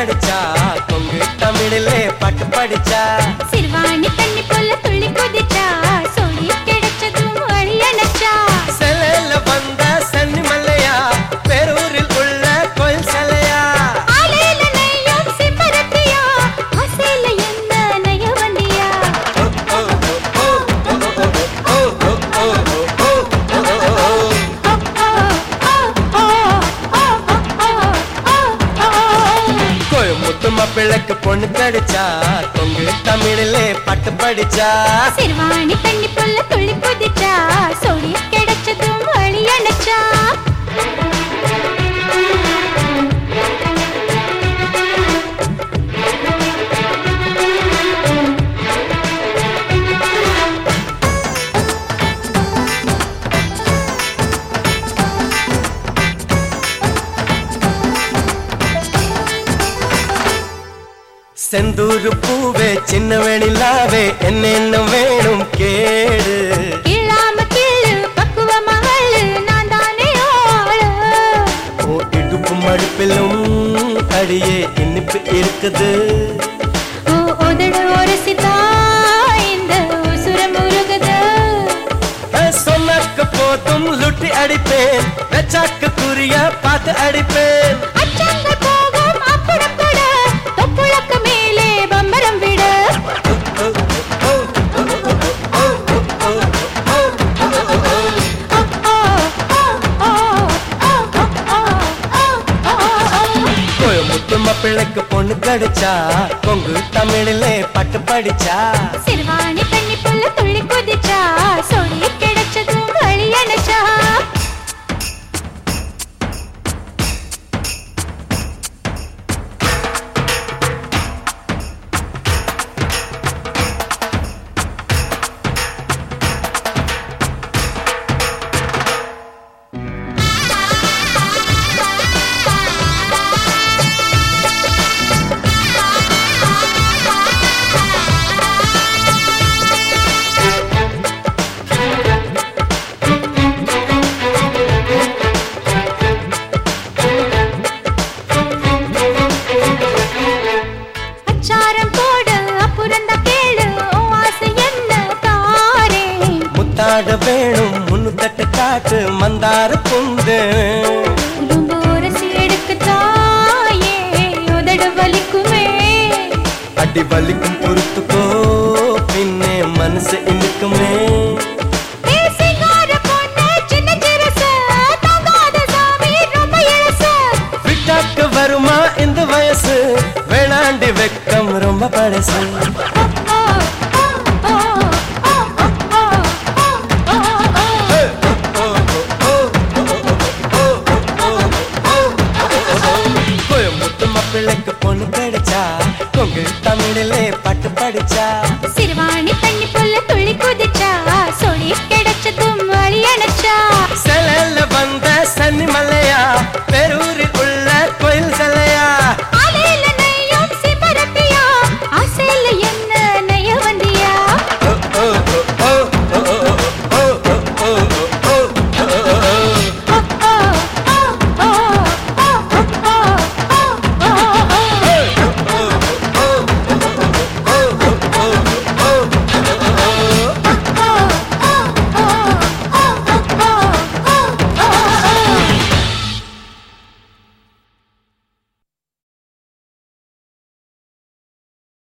கடிச்சா கொங்கு தமிழிலே பாட்டு படிச்சா சிறுவாணி தண்ணி போல துள்ளி குதிச்சா சொல்லி கிடைச்சதும் வழி அணைச்சா செலையில வந்த சன்னி மல்லையா பேரூரில் உள்ள கோயில் சிலையா ஆலையில நெய்யும் சிம்பரத்தியா ஆசையில என்ன நெய்ய வண்டியா கோயமுத்து மாப்பிள்ளைக்கு பொண்ணு கடிச்சா கொங்கு தமிழிலே பாட்டு படிச்சா சிறுவாணி தண்ணி போல துள்ளி குதிச்சா சொல்லி கிடைச்சதும் வழி அணைச்சா செந்தூரு பூவே சின்ன வெளிலாவே என்னென்ன வேணும் கேடு இல்லாம கிள்ளு பக்குவ மகளு நான் தானே ஆளு ஓ இடுப்பு மடுப்பிலும் அடியே இனிப்பு இருக்குது ஓ உதடு உரசிதா இந்த உசுரம் உருகுது அஹ், சொன்னாக்க போதும் லுட்டி அடிப்பேன் வெச்சாக்கு குறிய பார்த்து அடிப்பேன் அச்சங்கள் போகும் அப்புறம் கூட தொப்புளக்கு மேலே பம்பரம் விட கோயமுத்து மாப்பிள்ளைக்கு பொண்ணு கடிச்சா கொங்கு தமிழிலே பாட்டு படிச்சா சிறுவாணி தண்ணி புல்ல துள்ளி குதிச்சா சொல்லி கிடைச்சதும் வழி அணைச்சா அச்சாரம் போடு அப்புறந்த கேளு உன் ஆசை என்ன தாரே முத்தாட வேணும் முன்னு தட்டு காட்டு மந்தார புந்து உடம்பு உரசி எடுக்க தாயே உதடு வலிக்குமே அடி வலிக்கும் பொறுத்துக்கோ பின்னே மனசு இனிக்குமே பேசிக்கார பொண்ணு சின்ன சிறுசு தாங்காத சாமி ரொம்ப இழுசு விட்டாக்கு வருமா இந்த வயசு வேணாண்டி வெக்கம் ரொம்ப பழசு கோயமுத்து மாப்பிள்ளைக்கு பொண்ணு கிடைச்சா கொங்கு தமிழிலே பாட்டு படிச்சா சிறுவாணி தண்ணி புல்ல துள்ளி குதிச்சா சொல்லி கிடைச்சதும் வழி அணைச்சா செலல்ல வந்த சன்னி மல்லையா பெரூரில்